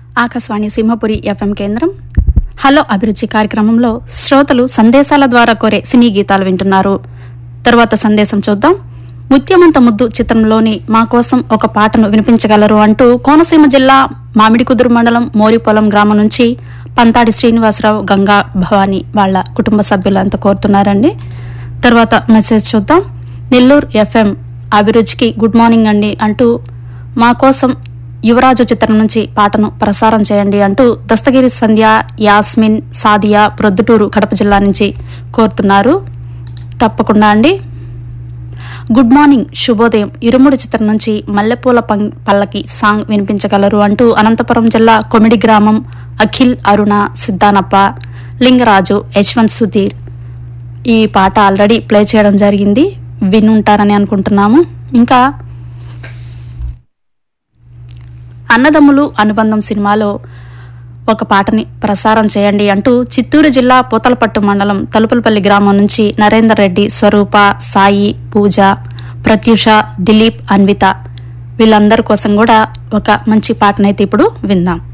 Akashvani Simhapuri FM కేంద్రం hello అభిరుచి కార్యక్రమంలో శ్రోతలు సందేశాల ద్వారా కోరే సినీ గీతాలు వింటున్నారు తరువాత సందేశం చూద్దాం ముత్యమంత ముద్దు చిత్రంలోని మా కోసం ఒక పాటను వినిపించగలరు అంటూ కోనసీమ జిల్లా మామిడికుదురు మండలం మోరిపొలం గ్రామం నుంచి పంతాడి శ్రీనివాసరావు గంగా భవాని వాళ్ళ కుటుంబ సభ్యులంతా కోరుతున్నారండి తర్వాత మెసేజ్ చూద్దాం నెల్లూరు ఎఫ్ఎం అభిరుచికి గుడ్ మార్నింగ్ అండి అంటూ మా కోసం యువరాజు చిత్రం నుంచి పాటను ప్రసారం చేయండి అంటూ దస్తగిరి సంధ్య యాస్మిన్ సాదియా ప్రొద్దుటూరు కడప జిల్లా నుంచి కోరుతున్నారు తప్పకుండా అండి గుడ్ మార్నింగ్ శుభోదయం ఇరుముడు చిత్రం నుంచి మల్లెపూల పం- పల్లకి సాంగ్ వినిపించగలరు అంటూ అనంతపురం జిల్లా కొమిడి గ్రామం అఖిల్ అరుణ సిద్ధానప్ప లింగరాజు యశ్వంత్ సుధీర్ ఈ పాట ఆల్రెడీ ప్లే చేయడం జరిగింది వినుంటారని అనుకుంటున్నాము ఇంకా అన్నదమ్ములు అనుబంధం సినిమాలో ఒక పాటని ప్రసారం చేయండి అంటూ చిత్తూరు జిల్లా పూతలపట్టు మండలం తలుపులపల్లి గ్రామం నుంచి నరేందర్ రెడ్డి స్వరూప సాయి పూజ ప్రత్యూష దిలీప్ అన్విత వీళ్ళందరి కోసం కూడా ఒక మంచి పాటనైతే ఇప్పుడు విందాం